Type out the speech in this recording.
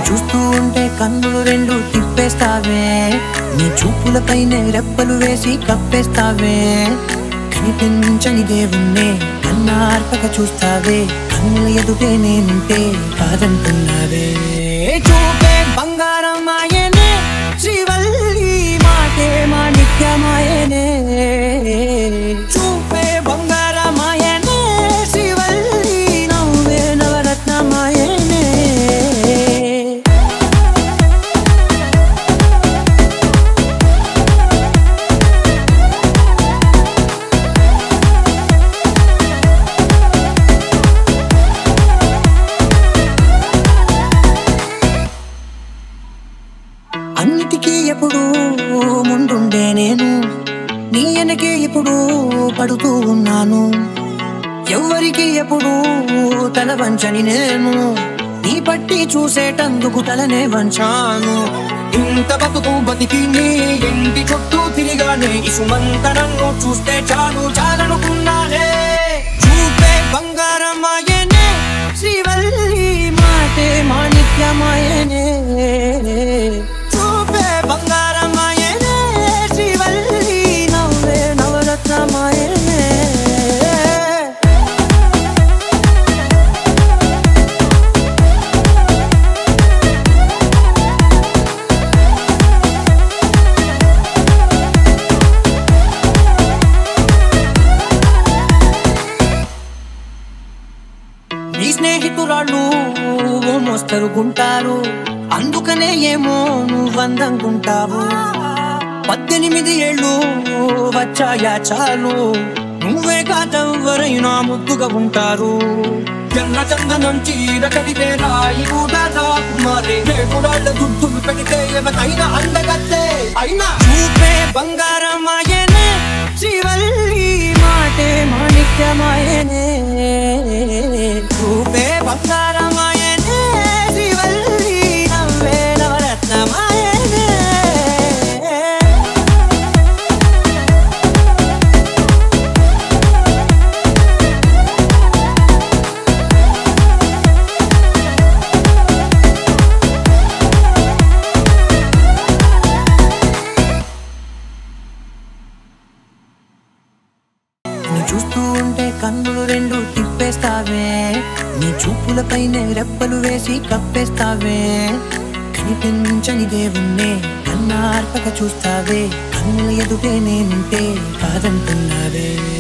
చూస్తూ ఉంటే కన్నులు రెండు తిప్పేస్తావే నీ చూపులపైనే రెప్పలు వేసి కప్పేస్తావే కనిపించని దేవుణ్ణే కన్నార్పక చూస్తావే కన్నుల ఎదుటే నేనుంటే కాదంటున్నావే చూపే బంగారం ఆయనే శ్రీవల్లి మాటే మాణిక్యమాయనే చూపే బంగారమాయనే శ్రీవల్లి నవ్వే నవరత్నమాయనే అన్నిటికీ ఎప్పుడు ముందుండే నేను నీ వెనకే ఎప్పుడు పడుతూ ఉన్నాను ఎవ్వరికి ఎప్పుడు తల వంచని నేను నీ పట్టి చూసేటందుకు తలనే వంచాను ఇంత బతుకు బతికి నీ ఇంటి చుట్టూ తిరిగానే ఇసుమంత నన్ను చూస్తే చాలు చాలనుకున్నానే చూపే బంగారమాయనే శ్రీవల్లి మాటే మాణిక్యమాయనే చూపే బంగారమాయనే శ్రీవల్లి నవ్వే నవరత్నమాయనే నీ స్నేహితురాళ్ళు ఓ మోస్తరుకుంటారు అందుకనే ఏమో నువ్వు అందంగుంటావు పద్దెనిమిది ఏళ్ళు వచ్చాయా చాలు నువ్వే కాదెవ్వరైనా ముద్దుగా ఉంటారు ఎర్ర చందనం చీర కడితే రాయి కూడా రాకుమారే ఏడురాళ్ళ దుడ్డులు పెడితే ఎవరైనా అందగత్తే అయినా చూపే బంగారమాయనే శ్రీవల్లి మాటే మాణిక్యమాయనే చూపే బంగారమాయనే శ్రీవల్లి నవ్వే నవరత్నమాయనే నీ చూస్తూ ఉంటే కన్నులు రెండు తిప్పేస్తావే నీ చూపులపైనే రెప్పలు వేసి కప్పేస్తావే కనిపించని దేవుణ్ణే కన్నార్పక చూస్తావే కన్నుల ఎదుటే నేనుంటే కాదంటున్నావే